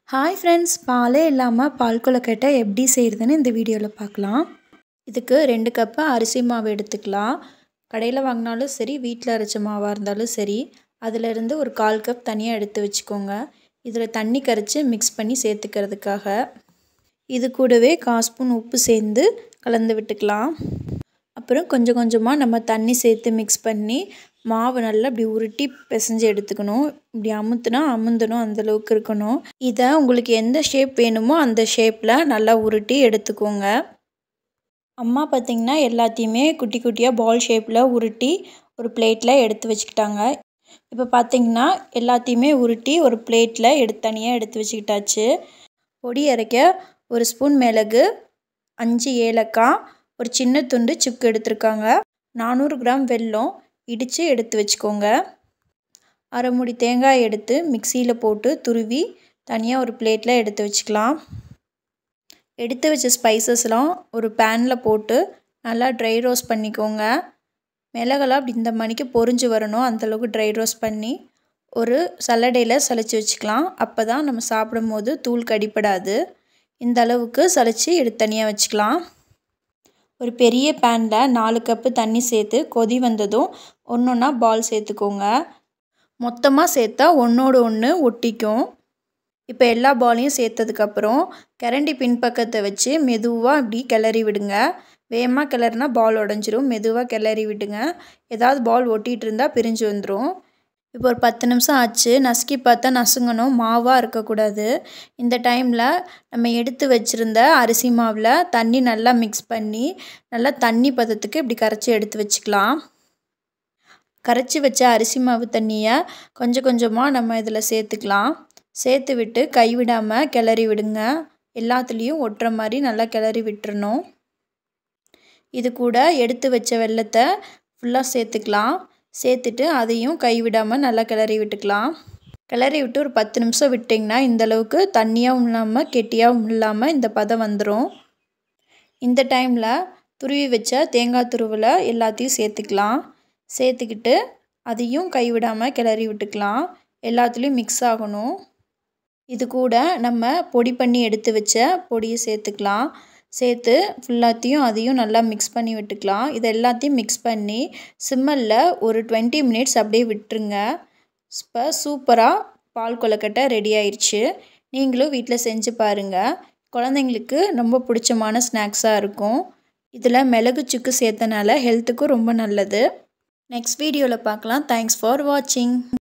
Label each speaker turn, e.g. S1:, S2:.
S1: hi friends பாலே இல்லாமல் பால் கொழுக்கட்டை எப்படி செய்கிறதுன்னு இந்த வீடியோவில் பார்க்கலாம் இதுக்கு ரெண்டு கப்பு அரிசி மாவு எடுத்துக்கலாம் கடையில் வாங்கினாலும் சரி வீட்டில் அரைச்ச மாவாக இருந்தாலும் சரி அதிலிருந்து ஒரு கால் கப் தனியாக எடுத்து வச்சுக்கோங்க இதில் தண்ணி கரைச்சி மிக்ஸ் பண்ணி சேர்த்துக்கிறதுக்காக இது கூடவே கால் ஸ்பூன் உப்பு சேர்ந்து கலந்து விட்டுக்கலாம் அப்புறம் கொஞ்சம் கொஞ்சமாக நம்ம தண்ணி சேர்த்து மிக்ஸ் பண்ணி மாவு நல்லா இப்படி உருட்டி பிசைஞ்சு எடுத்துக்கணும் இப்படி அமுத்துனா அமுந்தணும் அந்தளவுக்கு இருக்கணும் இதை உங்களுக்கு எந்த ஷேப் வேணுமோ அந்த ஷேப்பில் நல்லா உருட்டி எடுத்துக்கோங்க அம்மா பார்த்திங்கன்னா எல்லாத்தையுமே குட்டி குட்டியாக பால் ஷேப்பில் உருட்டி ஒரு பிளேட்டில் எடுத்து வச்சுக்கிட்டாங்க இப்போ பார்த்திங்கன்னா எல்லாத்தையுமே உருட்டி ஒரு பிளேட்டில் எடுத்து தனியாக எடுத்து வச்சுக்கிட்டாச்சு பொடி அரைக்க ஒரு ஸ்பூன் மிளகு அஞ்சு ஏலக்காய் ஒரு சின்ன துண்டு சுக்கு எடுத்திருக்காங்க நானூறு கிராம் வெல்லம் இடித்து எடுத்து வச்சுக்கோங்க அரை முடி தேங்காய் எடுத்து மிக்சியில் போட்டு துருவி தனியாக ஒரு பிளேட்டில் எடுத்து வச்சுக்கலாம் எடுத்து வச்ச ஸ்பைசஸ்லாம் ஒரு பேனில் போட்டு நல்லா ட்ரை ரோஸ்ட் பண்ணிக்கோங்க மிளகெல்லாம் அப்படி இந்த மணிக்கு பொறிஞ்சு வரணும் அந்தளவுக்கு ட்ரை ரோஸ்ட் பண்ணி ஒரு சல்லடையில் சளிச்சு வச்சுக்கலாம் அப்போ தான் நம்ம சாப்பிடும் போது தூள் கடிப்படாது இந்த அளவுக்கு சளிச்சு எடுத்து தனியாக வச்சுக்கலாம் ஒரு பெரிய பேனில் நாலு கப்பு தண்ணி சேர்த்து கொதி வந்ததும் ஒன்று ஒன்றா பால் சேர்த்துக்கோங்க மொத்தமாக சேர்த்தா ஒன்றோடு ஒன்று ஒட்டிக்கும் இப்போ எல்லா பாலையும் சேர்த்ததுக்கப்புறம் கரண்டி பின்பக்கத்தை வச்சு மெதுவாக இப்படி கிளறி விடுங்க வேகமாக கிளறினா பால் உடஞ்சிரும் மெதுவாக கிளறி விடுங்க ஏதாவது பால் ஒட்டிகிட்டு இருந்தால் பிரிஞ்சு வந்துடும் இப்போ ஒரு பத்து நிமிஷம் ஆச்சு நசுக்கி பார்த்தா நசுங்கணும் மாவாக இருக்கக்கூடாது இந்த டைமில் நம்ம எடுத்து வச்சுருந்த அரிசி மாவில் தண்ணி நல்லா மிக்ஸ் பண்ணி நல்லா தண்ணி பதத்துக்கு இப்படி கரைச்சி எடுத்து வச்சுக்கலாம் கரைச்சி வச்ச அரிசி மாவு தண்ணியை கொஞ்சம் கொஞ்சமாக நம்ம இதில் சேர்த்துக்கலாம் சேர்த்து விட்டு கைவிடாமல் கிளறி விடுங்க எல்லாத்துலேயும் ஒட்டுற மாதிரி நல்லா கிளறி விட்டுறணும் இது கூட எடுத்து வச்ச வெள்ளத்தை ஃபுல்லாக சேர்த்துக்கலாம் சேர்த்துட்டு அதையும் கைவிடாமல் நல்லா கிளறி விட்டுக்கலாம் கிளறி விட்டு ஒரு பத்து நிமிஷம் விட்டிங்கன்னா இந்தளவுக்கு தண்ணியாகவும் இல்லாமல் கெட்டியாகவும் இல்லாமல் இந்த பதம் வந்துடும் இந்த டைமில் துருவி வச்ச தேங்காய் துருவில் எல்லாத்தையும் சேர்த்துக்கலாம் சேர்த்துக்கிட்டு அதையும் கைவிடாமல் கிளறி விட்டுக்கலாம் எல்லாத்துலேயும் மிக்ஸ் ஆகணும் இது கூட நம்ம பொடி பண்ணி எடுத்து வச்ச பொடியை சேர்த்துக்கலாம் சேர்த்து ஃபுல்லாத்தையும் அதையும் நல்லா மிக்ஸ் பண்ணி விட்டுக்கலாம் இது எல்லாத்தையும் மிக்ஸ் பண்ணி சிம்மலில் ஒரு டுவெண்ட்டி மினிட்ஸ் அப்படியே விட்டுருங்க இப்போ சூப்பராக பால் கொழுக்கட்டை ரெடி ஆயிடுச்சு நீங்களும் வீட்டில் செஞ்சு பாருங்கள் குழந்தைங்களுக்கு ரொம்ப பிடிச்சமான ஸ்நாக்ஸாக இருக்கும் இதில் மிளகு சுக்கு சேர்த்தனால ஹெல்த்துக்கும் ரொம்ப நல்லது நெக்ஸ்ட் வீடியோவில் பார்க்கலாம் தேங்க்ஸ் ஃபார் வாட்சிங்